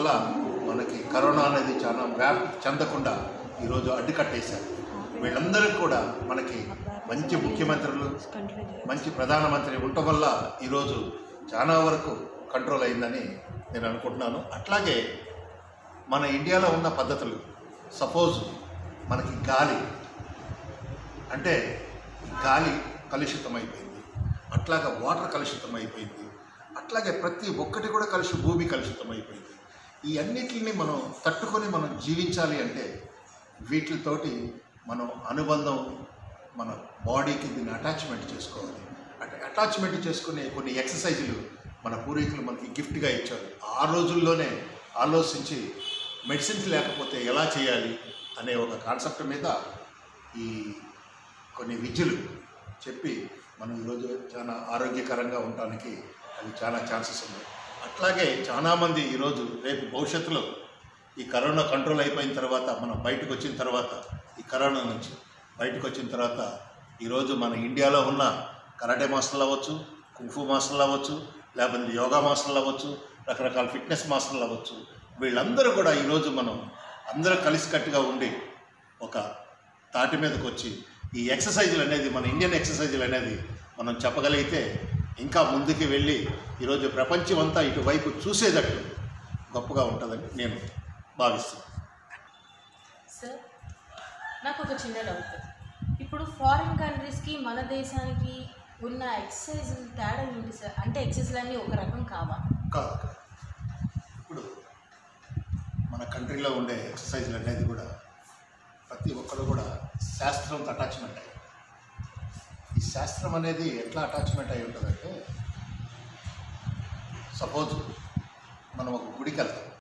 వల్ల మనకి కరోనా అనేది చాలా వ్యాప్తి చెందకుండా ఈరోజు అడ్డుకట్టేశారు వీళ్ళందరికీ కూడా మనకి మంచి ముఖ్యమంత్రులు మంచి ప్రధానమంత్రి ఉండటం వల్ల ఈరోజు చాలా వరకు కంట్రోల్ అయిందని నేను అనుకుంటున్నాను అట్లాగే మన ఇండియాలో ఉన్న పద్ధతులు సపోజ్ మనకి గాలి అంటే గాలి కలుషితం అయిపోయింది అట్లాగే వాటర్ కలుషితం అయిపోయింది అట్లాగే ప్రతి ఒక్కటి కూడా కలిసి భూమి కలుషితం అయిపోయింది ఈ అన్నిటిని మనం తట్టుకొని మనం జీవించాలి అంటే వీటితోటి మనం అనుబంధం మన బాడీకి దీన్ని అటాచ్మెంట్ చేసుకోవాలి అంటే అటాచ్మెంట్ చేసుకునే కొన్ని ఎక్సర్సైజులు మన పూర్వీకులు మనకి గిఫ్ట్గా ఇచ్చారు ఆ రోజుల్లోనే ఆలోచించి మెడిసిన్స్ లేకపోతే ఎలా చేయాలి అనే ఒక కాన్సెప్ట్ మీద ఈ కొన్ని విద్యలు చెప్పి మనం ఈరోజు చాలా ఆరోగ్యకరంగా ఉండటానికి అవి చాలా ఛాన్సెస్ ఉన్నాయి అట్లాగే చాలామంది ఈరోజు రేపు భవిష్యత్తులో ఈ కరోనా కంట్రోల్ అయిపోయిన తర్వాత మనం బయటకు వచ్చిన తర్వాత ఈ కరోనా నుంచి బయటకు వచ్చిన తర్వాత ఈరోజు మన ఇండియాలో ఉన్న కరాటే మాస్టర్లు అవ్వచ్చు కుంఫు మాస్టర్లు అవ్వచ్చు లేకపోతే యోగా మాస్టర్లు అవ్వచ్చు రకరకాల ఫిట్నెస్ మాస్టర్లు అవ్వచ్చు వీళ్ళందరూ కూడా ఈరోజు మనం అందరూ కలిసికట్టుగా ఉండి ఒక తాటి మీదకి వచ్చి ఈ ఎక్సర్సైజులు అనేది మన ఇండియన్ ఎక్సర్సైజులు అనేది మనం చెప్పగలిగితే ఇంకా ముందుకు వెళ్ళి ఈరోజు ప్రపంచం అంతా ఇటువైపు చూసేటట్టు గొప్పగా ఉంటుందని నేను భావిస్తున్నాను సార్ నాకు ఒక చిన్న డౌట్ ఇప్పుడు ఫారిన్ కంట్రీస్కి మన దేశానికి ఉన్న ఎక్సర్సైజ్ తేడా ఏంటి సార్ అంటే ఎక్సర్సైజ్ అన్నీ ఒక రకం కావా కాదు కాదు. ఇప్పుడు మన కంట్రీలో ఉండే ఎక్సర్సైజులు అనేది కూడా ప్రతి ఒక్కరు కూడా శాస్త్రంతో అటాచ్మెంట్ అయ్యి ఈ శాస్త్రం అనేది ఎట్లా అటాచ్మెంట్ అయి ఉంటుందంటే సపోజ్ మనం ఒక గుడికి వెళ్తాం